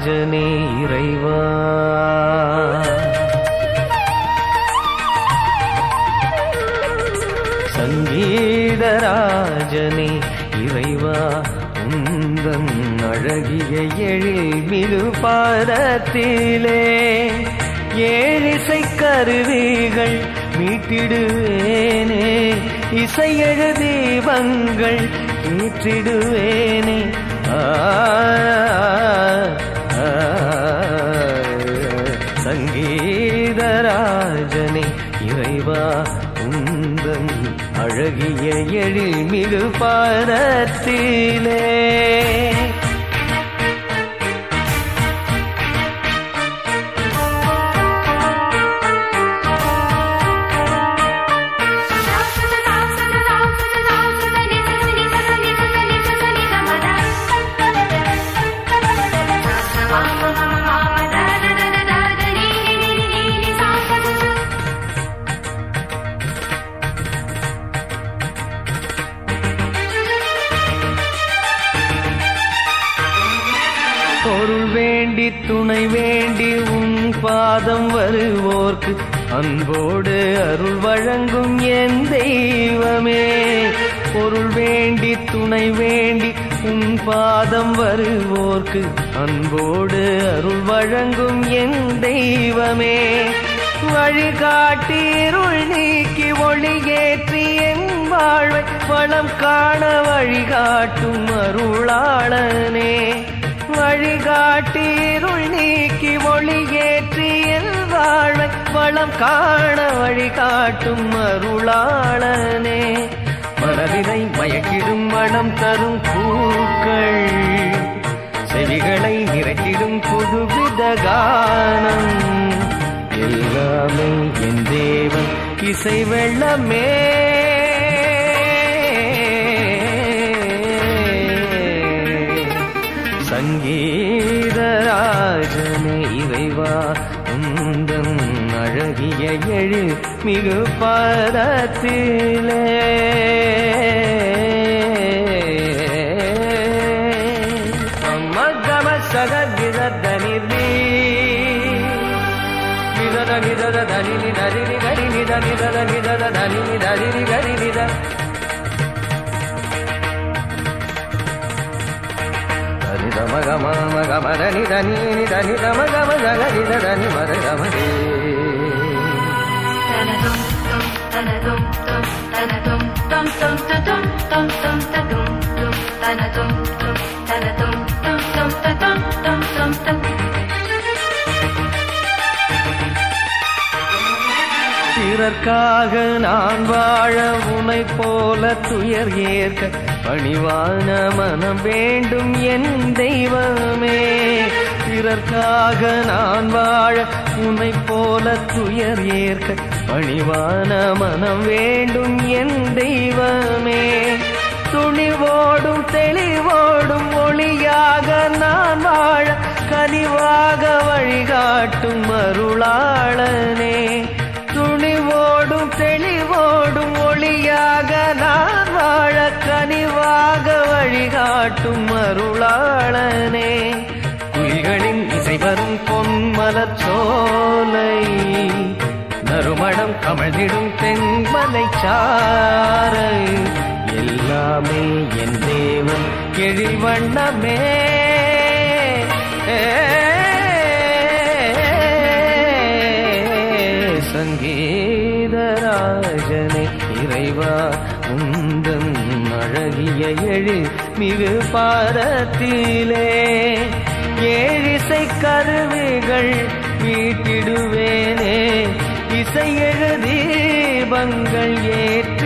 சங்கீதராஜனே இறைவா சங்கீதராஜனே இறைவா உந்தன் அழகிய எழில்மிகு பாதத்திலே ஏழிசை கருவிகள் மீட்டிடுவேனே இசையழு தீபங்கள் ஏற்றிடுவேனே ஆ, ஆ, சங்கீதராஜனே இறைவா உந்தன் அழகிய எழில்மிகு பாதத்திலே பொருள் வேண்டி துணை வேண்டி உன் பாதம் வருவோர்க்கு அன்போடு அருள் வழங்கும் என் தெய்வமே பொருள் வேண்டி துணை வேண்டி உன் பாதம் வருவோர்க்கு அன்போடு அருள் வழங்கும் என் தெய்வமே வழிகாட்டி இருள் நீக்கி ஒளியேற்றி என் வாழ்வை வளம் காண வழிகாட்டும் அருளாளனே வழிகாட்டி இருள் நீக்கி ஒளியேற்றி என் வாழ்வை வளம் காண வழிகாட்டும் அருளாளனே மனதினை மயக்கிடும் மனம் தரும் பூக்கள் செவிகளை நிறைத்திடும் புதுவித கானம் எல்லாமே என் தேவன் இசை வெள்ளமே சங்கீதராஜனே இறைவா உந்தன் அழகிய எழு மிகு பதத்திலே மகம சகதித தனிர்வி நிதத நிதத தனி தனி கரி நித நிதத நிதத தனி தனி கரி நித దని దమ గమ మ గమ దని దని ని దని దమ గమ జగ ని ద దని మద గమ రే பிறர்க்காக நான் வாழ உனை போல துயர் ஏற்க பணிவான மனம் வேண்டும் என் தெய்வமே பிறர்க்காக நான் வாழ உனை போல துயர் ஏற்க பணிவான மனம் வேண்டும் என் தெய்வமே துணிவோடும் தெளிவோடும் ஒளியாக நான் வாழ கனிவாக வழிகாட்டும் அருளாளனே துணிவோடும் தெளிவோடும் ஒளியாக நான் வாழ கனிவாக வழிகாட்டும் அருளாளனே குயில்களின் இசை வரும் பொன்மலர் சோலை நறுமணம் கமழ்ந்திடும் தென்மலை சாரை எல்லாமே என் தேவன் எழில் வண்ணமே சங்கீதராஜனே இறைவா உந்தன் அழகிய எழு மிகு பாரத்திலே ஏழிசை கருவிகள் மீட்டிடுவேனே இசையெழு தீபங்கள் ஏற்றி